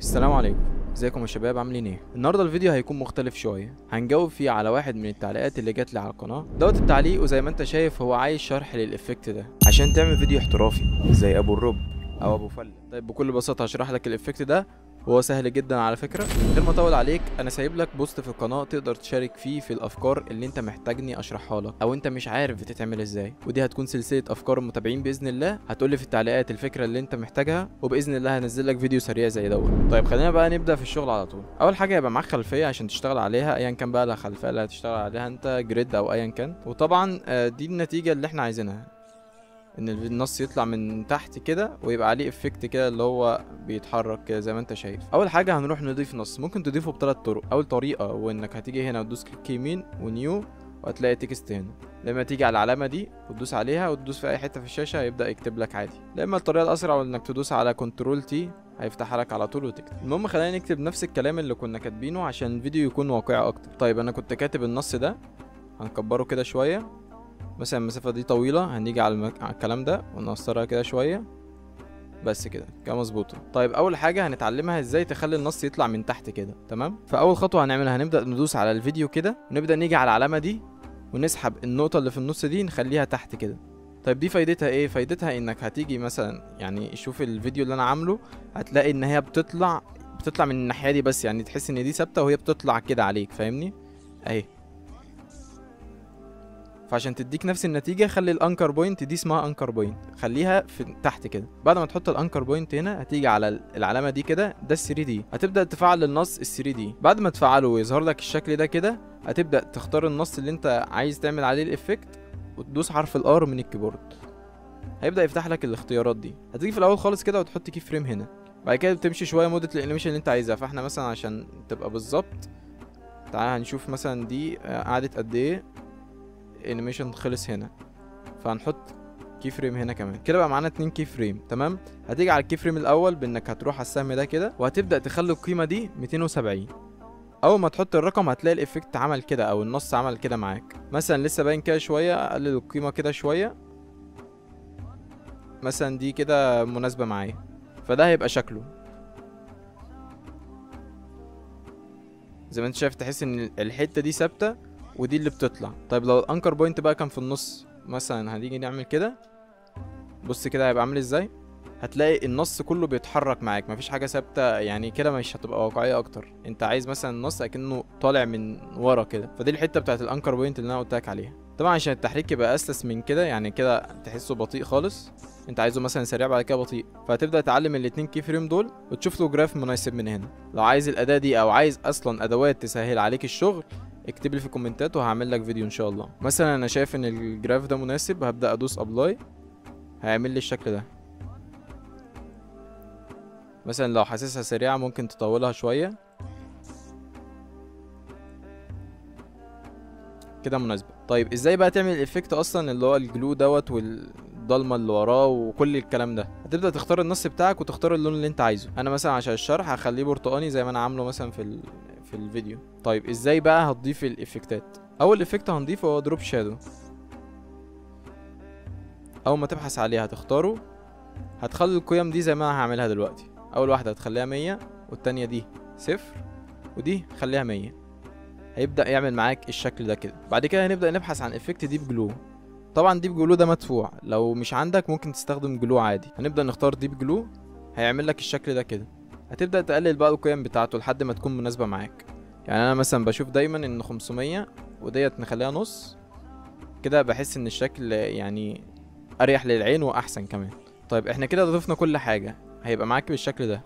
السلام عليكم ازيكم يا شباب عاملين ايه النهارده الفيديو هيكون مختلف شويه هنجاوب فيه على واحد من التعليقات اللي جات لي على القناه دوت التعليق وزي ما انت شايف هو عايز شرح للافكت ده عشان تعمل فيديو احترافي زي ابو الرب او ابو فله طيب بكل بساطه هشرح لك الافكت ده وهو سهل جدا على فكره من غير ما اطول عليك انا سايب لك بوست في القناه تقدر تشارك فيه في الافكار اللي انت محتاجني اشرحها لك او انت مش عارف بتتعمل ازاي ودي هتكون سلسله افكار المتابعين باذن الله هتقول لي في التعليقات الفكره اللي انت محتاجها وباذن الله هنزل لك فيديو سريع زي دوت طيب خلينا بقى نبدا في الشغل على طول اول حاجه يبقى معاك خلفيه عشان تشتغل عليها ايا كان بقى الخلفيه اللي هتشتغل عليها انت جريد او ايا كان وطبعا آه، دي النتيجه اللي احنا عايزينها ان النص يطلع من تحت كده ويبقى عليه افكت كده اللي هو بيتحرك كده زي ما انت شايف اول حاجه هنروح نضيف نص ممكن تضيفه بثلاث طرق اول طريقه وانك هتيجي هنا وتدوس كليك يمين ونيو وهتلاقي تكست هنا لما تيجي على العلامه دي وتدوس عليها وتدوس في اي حته في الشاشه هيبدا يكتب لك عادي لما الطريقه الاسرع وانك تدوس على كنترول تي هيفتحها لك على طول وتكتب المهم خلينا نكتب نفس الكلام اللي كنا كاتبينه عشان الفيديو يكون واقعي اكتر طيب انا كنت كاتب النص ده هنكبره كده شويه مثلا المسافة دي طويلة هنيجي على, المك... على الكلام ده ونقصرها كده شوية بس كده كده مظبوطة طيب أول حاجة هنتعلمها ازاي تخلي النص يطلع من تحت كده تمام فأول خطوة هنعملها هنبدأ ندوس على الفيديو كده ونبدأ نيجي على العلامة دي ونسحب النقطة اللي في النص دي نخليها تحت كده طيب دي فايدتها ايه فايدتها انك هتيجي مثلا يعني شوف الفيديو اللي انا عامله هتلاقي ان هي بتطلع بتطلع من الناحية دي بس يعني تحس ان دي ثابتة وهي بتطلع كده عليك فاهمني اهي فعشان تديك نفس النتيجه خلي الانكر بوينت دي اسمها انكر بوينت خليها في تحت كده بعد ما تحط الانكر بوينت هنا هتيجي على العلامه دي كده ده ال 3 دي هتبدا تفعل النص ال 3 دي بعد ما تفعله ويظهر لك الشكل ده كده هتبدا تختار النص اللي انت عايز تعمل عليه الافكت وتدوس حرف الار من الكيبورد هيبدا يفتح لك الاختيارات دي هتيجي في الاول خالص كده وتحط كي فريم هنا بعد كده بتمشي شويه مده الانيميشن اللي انت عايزها فاحنا مثلا عشان تبقى بالظبط تعال هنشوف مثلا دي آه، قعدت قد ايه انيميشن خلص هنا فهنحط كي فريم هنا كمان كده بقى معانا اتنين كي فريم تمام هتيجي على الكي فريم الاول بانك هتروح على السهم ده كده وهتبدا تخلي القيمه دي 270 اول ما تحط الرقم هتلاقي الايفكت عمل كده او النص عمل كده معاك مثلا لسه باين كده شويه اقلل القيمه كده شويه مثلا دي كده مناسبه معايا فده هيبقى شكله زي ما انت شايف تحس ان الحته دي ثابته ودي اللي بتطلع طيب لو الانكر بوينت بقى كان في النص مثلا هنيجي نعمل كده بص كده هيبقى عامل ازاي هتلاقي النص كله بيتحرك معاك مفيش حاجه ثابته يعني كده مش هتبقى واقعيه اكتر انت عايز مثلا النص اكنه طالع من ورا كده فدي الحته بتاعت الانكر بوينت اللي انا قلت لك عليها طبعا عشان التحريك يبقى اسلس من كده يعني كده تحسه بطيء خالص انت عايزه مثلا سريع بعد كده بطيء فهتبدا تعلم الاتنين كي فريم دول وتشوف له جراف مناسب من هنا لو عايز الاداه دي او عايز اصلا ادوات تسهل عليك الشغل اكتب لي في الكومنتات وهعمل لك فيديو ان شاء الله مثلا انا شايف ان الجراف ده مناسب هبدا ادوس ابلاي هيعمل لي الشكل ده مثلا لو حاسسها سريعه ممكن تطولها شويه كده مناسبه طيب ازاي بقى تعمل الايفكت اصلا اللي هو الجلو دوت والضلمه اللي وراه وكل الكلام ده هتبدا تختار النص بتاعك وتختار اللون اللي انت عايزه انا مثلا عشان الشرح هخليه برتقاني زي ما انا عامله مثلا في ال... في الفيديو طيب ازاي بقى هتضيف الايفكتات اول افكت هنضيفه هو دروب شادو اول ما تبحث عليه هتختاره هتخلي القيم دي زي ما انا هعملها دلوقتي اول واحده هتخليها مية والتانية دي صفر ودي خليها مية هيبدا يعمل معاك الشكل ده كده بعد كده هنبدا نبحث عن افكت ديب جلو طبعا ديب جلو ده مدفوع لو مش عندك ممكن تستخدم جلو عادي هنبدا نختار ديب جلو هيعمل لك الشكل ده كده هتبدا تقلل بقى القيم بتاعته لحد ما تكون مناسبه معاك يعني انا مثلا بشوف دايما ان 500 وديت نخليها نص كده بحس ان الشكل يعني اريح للعين واحسن كمان طيب احنا كده ضفنا كل حاجه هيبقى معاك بالشكل ده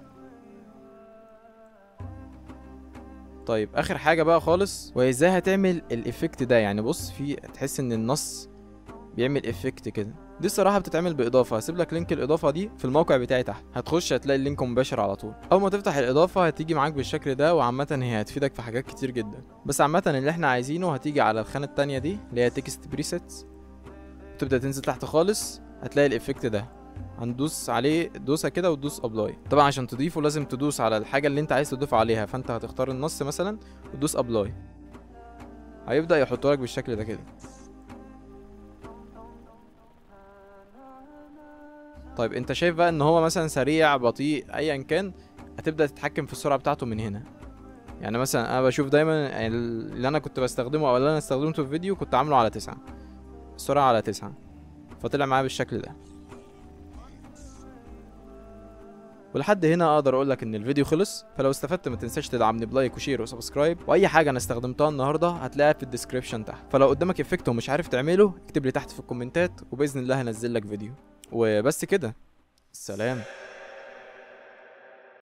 طيب اخر حاجه بقى خالص وهي ازاي هتعمل الايفكت ده يعني بص في تحس ان النص بيعمل افكت كده دي الصراحه بتتعمل باضافه هسيب لك لينك الاضافه دي في الموقع بتاعي تحت هتخش هتلاقي اللينك مباشر على طول اول ما تفتح الاضافه هتيجي معاك بالشكل ده وعامه هي هتفيدك في حاجات كتير جدا بس عامه اللي احنا عايزينه هتيجي على الخانه التانية دي اللي هي تكست بريسيتس تبدا تنزل تحت خالص هتلاقي الايفكت ده هندوس عليه دوسه كده وتدوس ابلاي طبعا عشان تضيفه لازم تدوس على الحاجه اللي انت عايز تضيف عليها فانت هتختار النص مثلا وتدوس ابلاي هيبدا يحطه لك بالشكل ده كده طيب انت شايف بقى ان هو مثلا سريع بطيء ايا كان هتبدا تتحكم في السرعه بتاعته من هنا يعني مثلا انا بشوف دايما يعني اللي انا كنت بستخدمه او اللي انا استخدمته في الفيديو كنت عامله على تسعة السرعه على تسعة فطلع معايا بالشكل ده ولحد هنا اقدر اقول لك ان الفيديو خلص فلو استفدت ما تنساش تدعمني بلايك وشير وسبسكرايب واي حاجه انا استخدمتها النهارده هتلاقيها في الديسكريبشن تحت فلو قدامك افكت ومش عارف تعمله اكتب لي تحت في الكومنتات وباذن الله هنزل لك فيديو وبس كده سلام